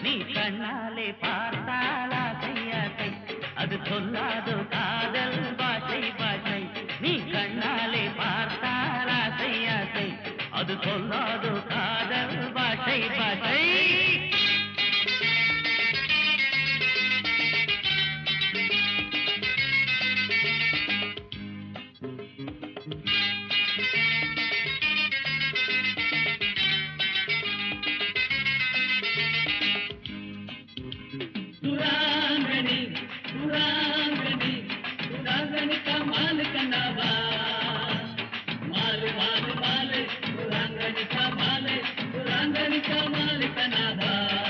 நீ கண்ணாலே பார்த்தால் ஆசை ஆசை அது சொல்லாதோ காதல் பாஷை பாஷை நீ கண்ணாலே பார்த்தால் ஆசை ஆசை அது சொல்லாதோ காதல் பாஷை பாஷை சுராங்கனி சுராங்கனி சுராங்கனி கமால் கண்ணாவா மாலு மாலு மாலு சுராங்கனி கமால் சுராங்கனி கமால் கண்ணாவா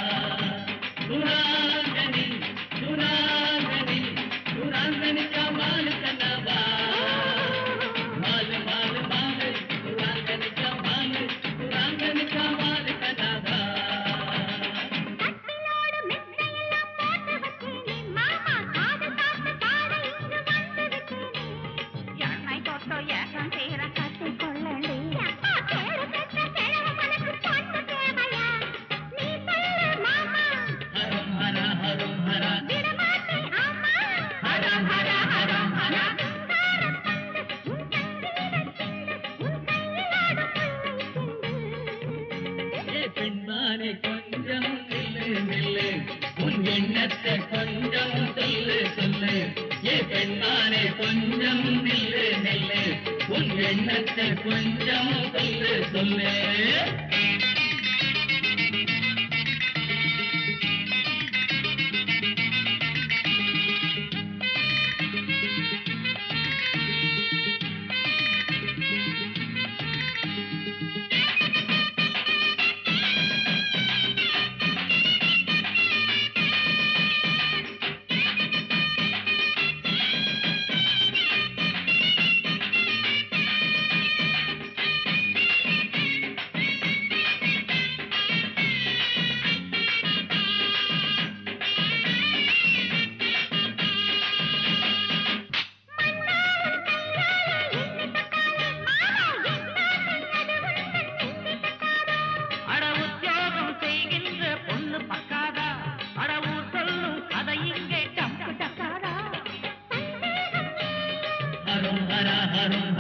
சுராங்கனி சுராங்கனி சுராங்கனி கமால் கண்ணாவா மாலு மாலு மாலு சுராங்கனி கமால் சுராங்கனி கமால் கண்ணாவா கட்டிலோடு மெத்தையெல்லாம் போட்டு வச்சேனே மாமா காது காத்து பாட இங்கு வந்து விட்டேனே எண்ணெய் தொட்டோ ஏகம் சேர கட்டிக் கொள்ளண்டி அப்பா கேடு கெட்ட கிழவ மனக்கு பொண்ணு தேவையா நீ சொல்லு மாமா ஹரம் ஹர ஹரம் ஹர விடமாட்டேன் ஆமா ஹரம் ஹர ஹரம் ஹர சிங்காரம் வந்து உன் சங்கீத சிந்து உன் கையிலாடும் முல்லை சிந்து ஏ பெண்மானே கொஞ்சம் நில்லு நில்லு உன் எண்ணத்தை கொஞ்சம் சொல்லு சொல்லு ஏ பெண்மானே கொஞ்சம் நில்லு நில்லு உன் எண்ணத்தை கொஞ்சம் சொல்லு சொல்லு அட உத்தியோகம் செய்கின்ற பொண்ணு பக்காதா அட ஊர் சொல்லும் கதை இங்கே டம்பு டக்காதா ஹரம் ஹர ஹரம்